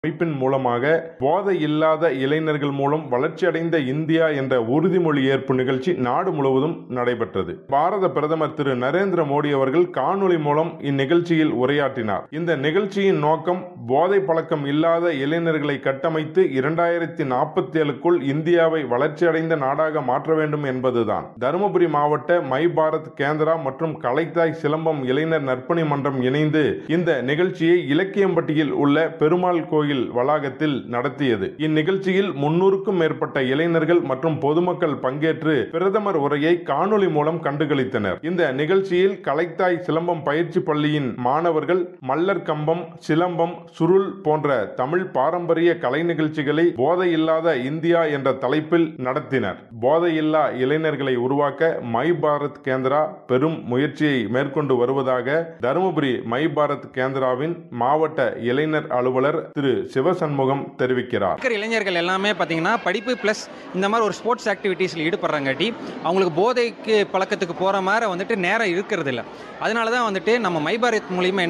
அமைப்பின் மூலமாக போதை இல்லாத இளைஞர்கள் மூலம் வளர்ச்சியடைந்த இந்தியா என்ற உறுதிமொழி ஏற்பு நிகழ்ச்சி நாடு முழுவதும் நடைபெற்றது பாரத பிரதமர் திரு நரேந்திர மோடி அவர்கள் காணொளி மூலம் இந்நிகழ்ச்சியில் உரையாற்றினார் இந்த நிகழ்ச்சியின் நோக்கம் போதை பழக்கம் இல்லாத இளைஞர்களை கட்டமைத்து இரண்டாயிரத்தி நாற்பத்தி ஏழுக்குள் இந்தியாவை வளர்ச்சியடைந்த நாடாக மாற்ற வேண்டும் என்பதுதான் தருமபுரி மாவட்ட மை பாரத் கேந்திரா மற்றும் கலைத்தாய் சிலம்பம் இளைஞர் நற்பணி மன்றம் இணைந்து இந்த நிகழ்ச்சியை இலக்கியம்பட்டியில் உள்ள பெருமாள் கோயில் வளாகத்தில் நடத்தியது இந்நிகழ்ச்சியில் முன்னூறுக்கும் மேற்பட்ட இளைஞர்கள் மற்றும் பொதுமக்கள் பங்கேற்று பிரதமர் உரையை காணொளி மூலம் கண்டுகளித்தனர் இந்த நிகழ்ச்சியில் கலைத்தாய் சிலம்பம் பயிற்சி பள்ளியின் மாணவர்கள் மல்லர் கம்பம் சிலம்பம் சுருள் போன்ற தமிழ் பாரம்பரிய கலை நிகழ்ச்சிகளை போதையில்லாத இந்தியா என்ற தலைப்பில் நடத்தினர் போதையில்லா இளைஞர்களை உருவாக்க மை பாரத் கேந்திரா பெரும் முயற்சியை மேற்கொண்டு வருவதாக தருமபுரி மை பாரத் கேந்திராவின் மாவட்ட இளைஞர் அலுவலர் திரு சிவசண்முகம் தெரிவிக்கிறார் இருக்கிற இளைஞர்கள் எல்லாமே பார்த்தீங்கன்னா படிப்பு ப்ளஸ் இந்த மாதிரி ஒரு ஸ்போர்ட்ஸ் ஆக்டிவிட்டீஸில் ஈடுபடுறாங்காட்டி அவங்களுக்கு போதைக்கு பழக்கத்துக்கு போகிற மாதிரி வந்துட்டு நேரம் இருக்கிறது இல்லை அதனால தான் வந்துட்டு நம்ம மை பாரத் மூலியமாக